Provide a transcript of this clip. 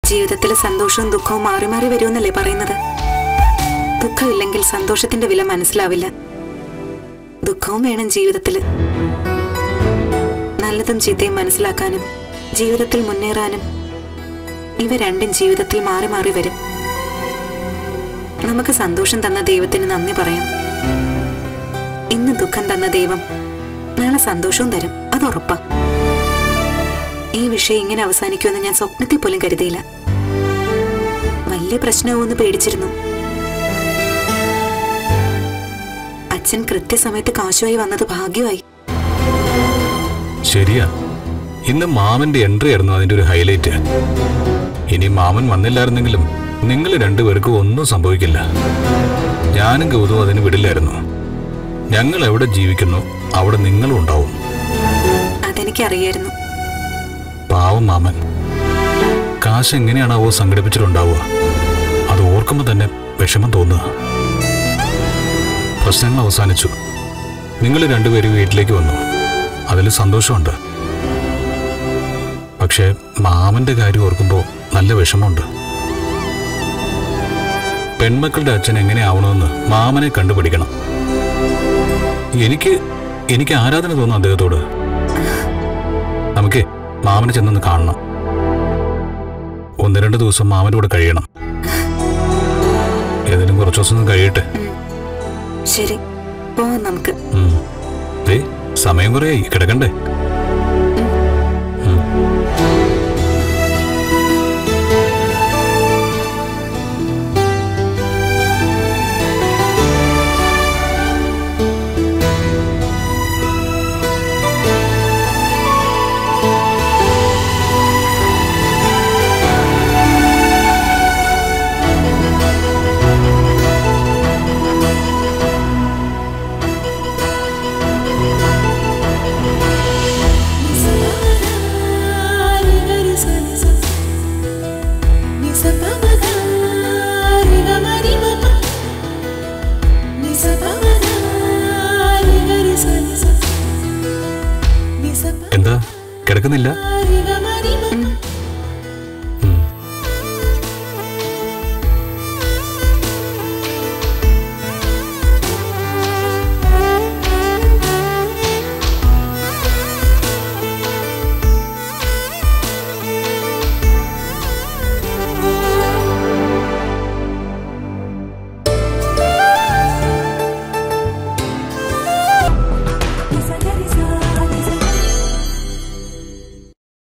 ജീവിതത്തിൽ സന്തോഷവും ദുഃഖവും മാറി മാറി വരുമെന്നല്ലേ പറയുന്നത് ദുഃഖമില്ലെങ്കിൽ സന്തോഷത്തിന്റെ വില മനസ്സിലാവില്ല ദുഃഖവും വേണം ജീവിതത്തില് നല്ലതും ചീത്തയും മനസ്സിലാക്കാനും ജീവിതത്തിൽ മുന്നേറാനും ഇവ രണ്ടും ജീവിതത്തിൽ മാറി മാറി വരും നമുക്ക് സന്തോഷം തന്ന ദൈവത്തിന് നന്ദി പറയാം ഇന്ന് ദുഃഖം തന്ന ദൈവം നാളെ സന്തോഷവും തരും അത് ഉറപ്പാ ഈ വിഷയം ഇങ്ങനെ അവസാനിക്കുമെന്ന് ഞാൻ സ്വപ്നത്തിൽ പോലും കരുതിയില്ല വലിയ പ്രശ്നമാവുമെന്ന് പേടിച്ചിരുന്നു അച്ഛൻ കൃത്യസമയത്ത് കാശുമായി വന്നത് ഭാഗ്യമായി ശരിയാ ഇന്ന് മാമന്റെ എൻട്രി ആയിരുന്നു അതിന്റെ ഒരു ഹൈലൈറ്റ് ഇനി മാമൻ വന്നില്ലായിരുന്നെങ്കിലും നിങ്ങൾ രണ്ടുപേർക്കും ഒന്നും സംഭവിക്കില്ല ഞാനും ഗൗതവും അതിന് വിടില്ലായിരുന്നു ഞങ്ങൾ എവിടെ ജീവിക്കുന്നു അവിടെ നിങ്ങളും ഉണ്ടാവും അതെനിക്കറിയായിരുന്നു പാവം മാമൻ കാശ് എങ്ങനെയാണാവോ സംഘടിപ്പിച്ചിട്ടുണ്ടാവുക അത് ഓർക്കുമ്പോൾ തന്നെ വിഷമം തോന്നുക പ്രശ്നങ്ങൾ അവസാനിച്ചു നിങ്ങൾ രണ്ടുപേരും വീട്ടിലേക്ക് വന്നു അതിൽ സന്തോഷമുണ്ട് പക്ഷേ മാമന്റെ കാര്യം ഓർക്കുമ്പോൾ നല്ല വിഷമമുണ്ട് പെൺമക്കളുടെ അച്ഛൻ എങ്ങനെയാവണമെന്ന് മാമനെ കണ്ടുപിടിക്കണം എനിക്ക് എനിക്ക് ആരാധന തോന്നുന്നു അദ്ദേഹത്തോട് നമുക്ക് മാമനെ ചെന്നൊന്ന് കാണണം ഒന്ന് രണ്ട് ദിവസം മാമന്റെ കൂടെ കഴിയണം ഏതെങ്കിലും കുറച്ച് ദിവസം ഒന്ന് കഴിയട്ടെ ശരി പോവാം നമുക്ക് ഉം. ദേ സമയം കുറേയായി കിടക്കണ്ടേ ഉം. എന്താ കിടക്കുന്നില്ല ഉം,